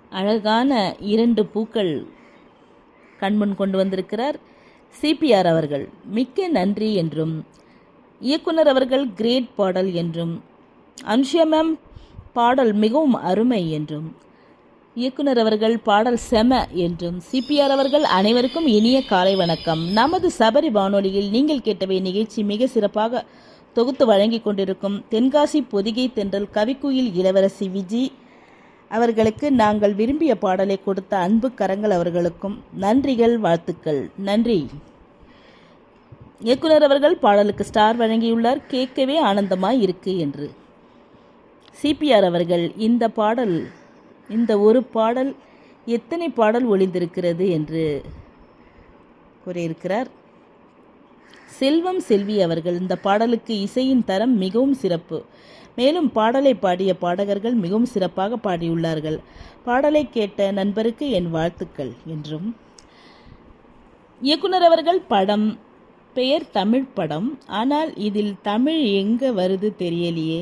அழகான இரண்டு பூக்கள் கண்முன் கொண்டு வந்திருக்கிறார் சிபிஆர் அவர்கள் மிக்க நன்றி என்றும் இயக்குனர் அவர்கள் கிரேட் பாடல் என்றும் அனுஷியா மேம் பாடல் மிகவும் அருமை என்றும் இயக்குனர் அவர்கள் பாடல் செம என்றும் சிபிஆர் அவர்கள் அனைவருக்கும் இனிய காலை வணக்கம் நமது சபரி வானொலியில் நீங்கள் கேட்டவை நிகழ்ச்சி மிக சிறப்பாக தொகுத்து வழங்கிக் கொண்டிருக்கும் தென்காசி பொதிகை தென்றல் கவிக்குயில் இளவரசி விஜி அவர்களுக்கு நாங்கள் விரும்பிய பாடலை கொடுத்த அன்பு கரங்கள் அவர்களுக்கும் நன்றிகள் வாழ்த்துக்கள் நன்றி இயக்குனர் அவர்கள் பாடலுக்கு ஸ்டார் வழங்கியுள்ளார் கேட்கவே ஆனந்தமாய் இருக்கு என்று சிபிஆர் அவர்கள் இந்த பாடல் இந்த ஒரு பாடல் எத்தனை பாடல் ஒளிந்திருக்கிறது என்று கூறியிருக்கிறார் செல்வம் செல்வி அவர்கள் இந்த பாடலுக்கு இசையின் தரம் மிகவும் சிறப்பு மேலும் பாடலை பாடிய பாடகர்கள் மிகவும் சிறப்பாக பாடியுள்ளார்கள் பாடலை கேட்ட நண்பருக்கு என் வாழ்த்துக்கள் என்றும் இயக்குனர் அவர்கள் படம் பெயர் தமிழ் படம் ஆனால் இதில் தமிழ் எங்க வருது தெரியலையே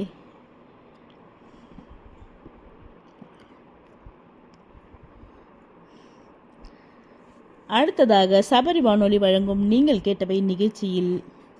அடுத்ததாக சபரி வானொலி வழங்கும் நீங்கள் கேட்டவை நிகழ்ச்சியில்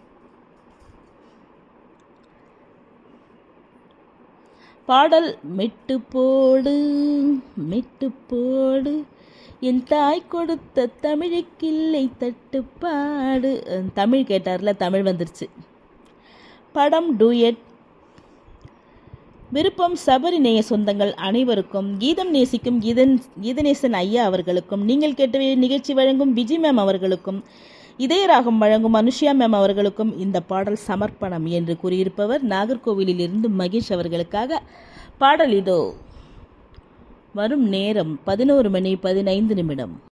பாடல் மெட்டு போடு மெட்டு போடு என் தாய் கொடுத்த தமிழுக்கில்லை தட்டுப்பாடு அஹ் தமிழ் கேட்டார்ல தமிழ் வந்துருச்சு படம் டூயட் விருப்பம் சபரி நேய சொந்தங்கள் அனைவருக்கும் கீதம் நேசிக்கும் கீதன் கீதநேசன் ஐயா அவர்களுக்கும் நீங்கள் கேட்டவே நிகழ்ச்சி வழங்கும் விஜய் மேம் அவர்களுக்கும் இதயராகம் வழங்கும் அனுஷியா மேம் அவர்களுக்கும் இந்த பாடல் சமர்ப்பணம் என்று கூறியிருப்பவர் நாகர்கோவிலில் இருந்து மகேஷ் அவர்களுக்காக பாடல் இதோ வரும் நேரம் பதினோரு மணி பதினைந்து நிமிடம்